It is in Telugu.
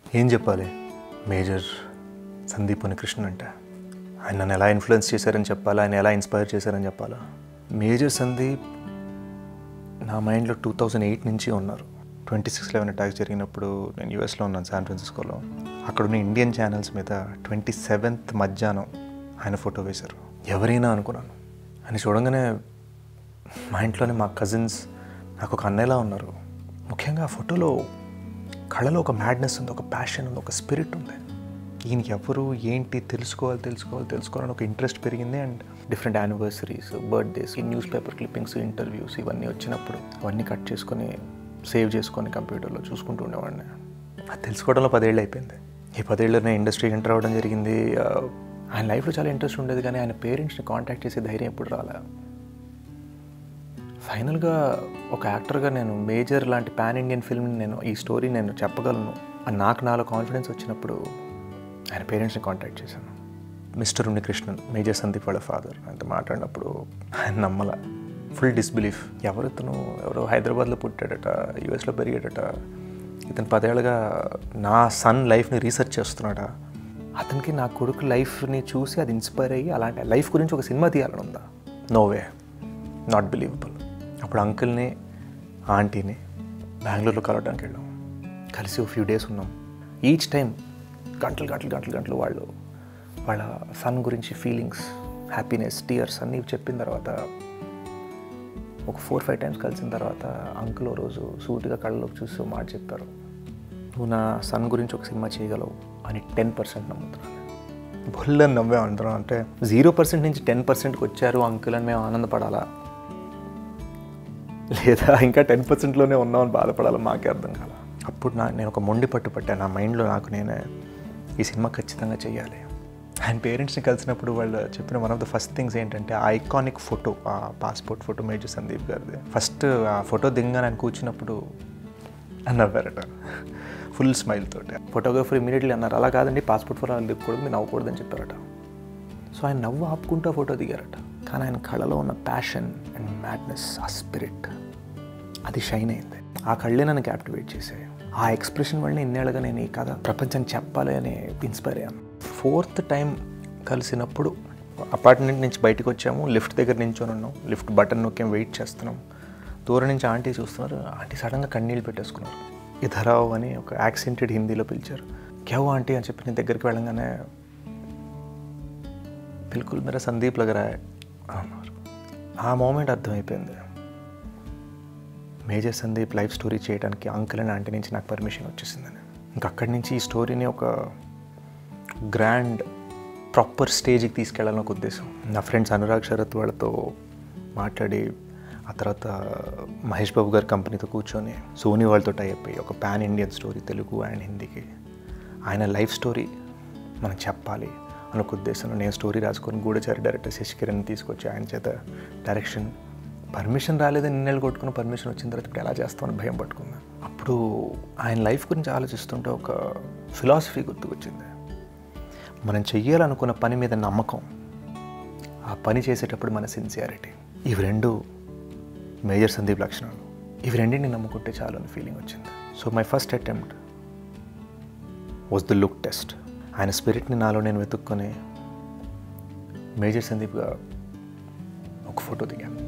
ఏం చెప్పాలి మేజర్ సందీప్ కృష్ణ అంటే ఆయన నన్ను ఎలా ఇన్ఫ్లుయెన్స్ చేశారని చెప్పాలా ఆయన ఎలా ఇన్స్పైర్ చేశారని చెప్పాలా మేజర్ సందీప్ నా మైండ్లో టూ థౌజండ్ ఎయిట్ నుంచి ఉన్నారు ట్వంటీ సిక్స్ లెవెన్ అటాక్స్ జరిగినప్పుడు నేను యూఎస్లో ఉన్నాను శాన్ ఫ్రాన్సిస్కోలో అక్కడ ఉన్న ఇండియన్ ఛానల్స్ మీద ట్వంటీ సెవెంత్ మధ్యాహ్నం ఆయన ఫోటో వేశారు ఎవరైనా అనుకున్నాను ఆయన చూడంగానే మా ఇంట్లోనే మా కజిన్స్ నాకు ఒక అన్నయ్యలా ఉన్నారు ముఖ్యంగా ఆ ఫోటోలో కళ్ళలో ఒక మ్యాడ్నెస్ ఉంది ఒక ప్యాషన్ ఉంది ఒక స్పిరిట్ ఉంది ఈయనకి ఎవరు ఏంటి తెలుసుకోవాలి తెలుసుకోవాలి తెలుసుకోవాలని ఒక ఇంట్రెస్ట్ పెరిగింది అండ్ డిఫరెంట్ యానివర్సరీస్ బర్త్డేస్ ఈ న్యూస్ పేపర్ క్లిప్పింగ్స్ ఇంటర్వ్యూస్ ఇవన్నీ వచ్చినప్పుడు అవన్నీ కట్ చేసుకొని సేవ్ చేసుకొని కంప్యూటర్లో చూసుకుంటూ ఉండేవాడిని అది తెలుసుకోవడంలో పదేళ్ళు అయిపోయింది ఈ పదేళ్ళలోనే ఇండస్ట్రీ ఎంటర్ అవ్వడం జరిగింది ఆ, ఆయన లైఫ్లో చాలా ఇంట్రెస్ట్ ఉండేది కానీ ఆయన పేరెంట్స్ని కాంటాక్ట్ చేసే ధైర్యం ఎప్పుడు రాలే ఫైనల్గా ఒక యాక్టర్గా నేను మేజర్ లాంటి పాన్ ఇండియన్ ఫిల్మ్ నేను ఈ స్టోరీ నేను చెప్పగలను అని నాకు నాలో కాన్ఫిడెన్స్ వచ్చినప్పుడు ఆయన పేరెంట్స్ని కాంటాక్ట్ చేశాను మిస్టర్ ఉన్నికృష్ణన్ మేజర్ సందీప్ వాళ్ళ ఫాదర్ ఆయనతో మాట్లాడినప్పుడు ఆయన నమ్మల ఫుల్ డిస్బిలీఫ్ ఎవరు ఇతను ఎవరో హైదరాబాద్లో పుట్టాడట యూఎస్లో పెరిగాడట ఇతను పదేళ్ళుగా నా సన్ లైఫ్ని రీసెర్చ్ చేస్తున్నాడా అతనికి నా కొడుకు లైఫ్ని చూసి అది ఇన్స్పైర్ అయ్యి అలాంటి లైఫ్ గురించి ఒక సినిమా తీయాలని ఉందా నో వే నాట్ బిలీవబుల్ అప్పుడు అంకుల్ని ఆంటీని బెంగళూరులో కలవడానికి వెళ్ళాం కలిసి ఒక ఫ్యూ డేస్ ఉన్నాం ఈచ్ టైం గంటలు గంటలు గంటలు గంటలు వాళ్ళు వాళ్ళ సన్ గురించి ఫీలింగ్స్ హ్యాపీనెస్ టీయర్స్ అన్నీ చెప్పిన తర్వాత ఒక ఫోర్ ఫైవ్ టైమ్స్ కలిసిన తర్వాత అంకుల్ ఓ రోజు సూటిగా కళ్ళలోకి చూసి ఓ మాట చెప్పారు నువ్వు నా సన్ గురించి ఒక సినిమా చేయగలవు అని టెన్ పర్సెంట్ నమ్ముతున్నాను బుల్లని నవ్వే అంటున్నాం అంటే జీరో పర్సెంట్ నుంచి టెన్ పర్సెంట్కి వచ్చారు అంకుల్ అని మేము ఆనందపడాలా లేదా ఇంకా టెన్ పర్సెంట్లోనే ఉన్నామని బాధపడాలో మాకే అర్థం కాల అప్పుడు నా నేను ఒక మొండి పట్టు పట్టాను నా మైండ్లో నాకు నేనే ఈ సినిమా ఖచ్చితంగా చేయాలి ఆయన పేరెంట్స్ని కలిసినప్పుడు వాళ్ళు చెప్పిన one of the first things ఏంటంటే ఆ ఐకానిక్ ఫోటో ఆ పాస్పోర్ట్ ఫోటో మేజర్ సందీప్ గారిది ఫస్ట్ ఆ ఫోటో దిగ్గా నేను కూర్చున్నప్పుడు అని నవ్వారట ఫుల్ స్మైల్ తోటి ఫోటోగ్రఫర్ ఇమీడియట్లీ అన్నారు అలా కాదండి పాస్పోర్ట్ ఫోటో దిగకూడదు మీరు నవ్వకూడదని చెప్పారట సో ఆయన నవ్వు ఆపుకుంటూ ఫోటో దిగారట కానీ ఆయన కళలో ఉన్న ప్యాషన్ అండ్ మ్యాడ్నెస్ ఆ స్పిరిట్ అది షైన్ అయింది ఆ కళ్ళే నన్ను క్యాప్టివేట్ చేసాయి ఆ ఎక్స్ప్రెషన్ వల్ల ఇన్నేళ్ళగా నేను ఈ కథ ప్రపంచానికి చెప్పాలి అని ఇన్స్పైర్ అయ్యాను ఫోర్త్ టైం కలిసినప్పుడు అపార్ట్మెంట్ నుంచి బయటకు వచ్చాము లిఫ్ట్ దగ్గర నించొని ఉన్నాం లిఫ్ట్ బటన్ నొక్కేం వెయిట్ చేస్తున్నాం దూరం నుంచి ఆంటీ చూస్తున్నారు ఆంటీ సడన్గా కన్నీళ్ళు పెట్టేసుకున్నారు ఇధరావు అని ఒక యాక్సెంటెడ్ హిందీలో పిలిచారు క్యావు ఆంటీ అని చెప్పి నేను దగ్గరికి వెళ్ళంగానే బిల్కుల్ మేరా సందీప్ లగరా హై అన్నారు ఆ మూమెంట్ అర్థమైపోయింది మేజర్ సందీప్ లైఫ్ స్టోరీ చేయడానికి అంకుల్ అండ్ ఆంటీ నుంచి నాకు పర్మిషన్ వచ్చేసిందని ఇంకా అక్కడి నుంచి ఈ స్టోరీని ఒక గ్రాండ్ ప్రాపర్ స్టేజ్కి తీసుకెళ్ళాలని ఒక ఉద్దేశం నా ఫ్రెండ్స్ అనురాగ్ శరత్ వాళ్ళతో మాట్లాడి ఆ తర్వాత మహేష్ బాబు గారి కంపెనీతో కూర్చొని సోనీ వాళ్ళతో టైప్ అయ్యి ఒక pan Indian story Telugu and హిందీకి ఆయన లైఫ్ స్టోరీ మనం చెప్పాలి అని ఒక ఉద్దేశంలో నేను స్టోరీ రాసుకొని గూఢచారి డైరెక్టర్ శశికిరణ్ తీసుకొచ్చి ఆయన చేత డైరెక్షన్ పర్మిషన్ రాలేదని నిన్నెళ్ళు కొట్టుకుని పర్మిషన్ వచ్చిన తర్వాత ఇప్పుడు ఎలా చేస్తామని భయం పట్టుకున్నాను అప్పుడు ఆయన లైఫ్ గురించి ఆలోచిస్తుంటే ఒక ఫిలాసఫీ గుర్తుకొచ్చింది మనం చెయ్యాలనుకున్న పని మీద నమ్మకం ఆ పని చేసేటప్పుడు మన సిన్సియారిటీ ఇవి రెండు మేజర్ సందీప్ లక్షణాలు ఇవి రెండింటిని నమ్ముకుంటే చాలు అని ఫీలింగ్ వచ్చింది so my first attempt was the look test ఆయన స్పిరిట్ని నాలో నేను వెతుక్కొని మేజర్ సందీప్గా ఒక ఫోటో దిగాను